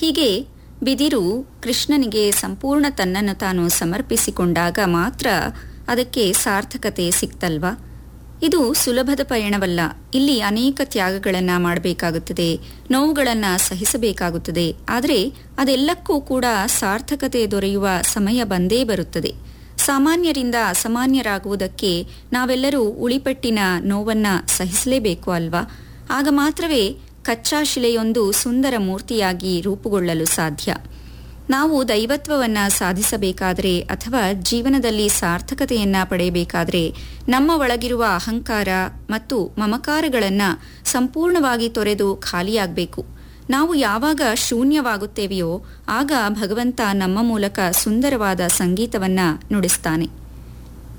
ಹೀಗೆ ಬಿದಿರು ಕೃಷ್ಣನಿಗೆ ಸಂಪೂರ್ಣ ತನ್ನನ್ನು ತಾನು ಸಮರ್ಪಿಸಿಕೊಂಡಾಗ ಮಾತ್ರ ಅದಕ್ಕೆ ಸಾರ್ಥಕತೆ ಸಿಕ್ತಲ್ವಾ ಇದು ಸುಲಭದ ಪಯಣವಲ್ಲ ಇಲ್ಲಿ ಅನೇಕ ತ್ಯಾಗಗಳನ್ನು ಮಾಡಬೇಕಾಗುತ್ತದೆ ನೋವುಗಳನ್ನು ಸಹಿಸಬೇಕಾಗುತ್ತದೆ ಆದರೆ ಅದೆಲ್ಲಕ್ಕೂ ಕೂಡ ಸಾರ್ಥಕತೆ ದೊರೆಯುವ ಸಮಯ ಬಂದೇ ಬರುತ್ತದೆ ಸಾಮಾನ್ಯರಿಂದ ಅಸಾಮಾನ್ಯರಾಗುವುದಕ್ಕೆ ನಾವೆಲ್ಲರೂ ಉಳಿಪಟ್ಟಿನ ನೋವನ್ನ ಸಹಿಸಲೇಬೇಕು ಅಲ್ವಾ ಆಗ ಮಾತ್ರವೇ ಕಚ್ಚಾ ಶಿಲೆಯೊಂದು ಸುಂದರ ಮೂರ್ತಿಯಾಗಿ ರೂಪುಗೊಳ್ಳಲು ಸಾಧ್ಯ ನಾವು ದೈವತ್ವವನ್ನ ಸಾಧಿಸಬೇಕಾದರೆ ಅಥವಾ ಜೀವನದಲ್ಲಿ ಸಾರ್ಥಕತೆಯನ್ನ ಪಡೆಯಬೇಕಾದರೆ ನಮ್ಮ ಒಳಗಿರುವ ಅಹಂಕಾರ ಮತ್ತು ಮಮಕಾರಗಳನ್ನ ಸಂಪೂರ್ಣವಾಗಿ ತೊರೆದು ಖಾಲಿಯಾಗಬೇಕು ನಾವು ಯಾವಾಗ ಶೂನ್ಯವಾಗುತ್ತೇವೆಯೋ ಆಗ ಭಗವಂತ ನಮ್ಮ ಮೂಲಕ ಸುಂದರವಾದ ಸಂಗೀತವನ್ನ ನುಡಿಸ್ತಾನೆ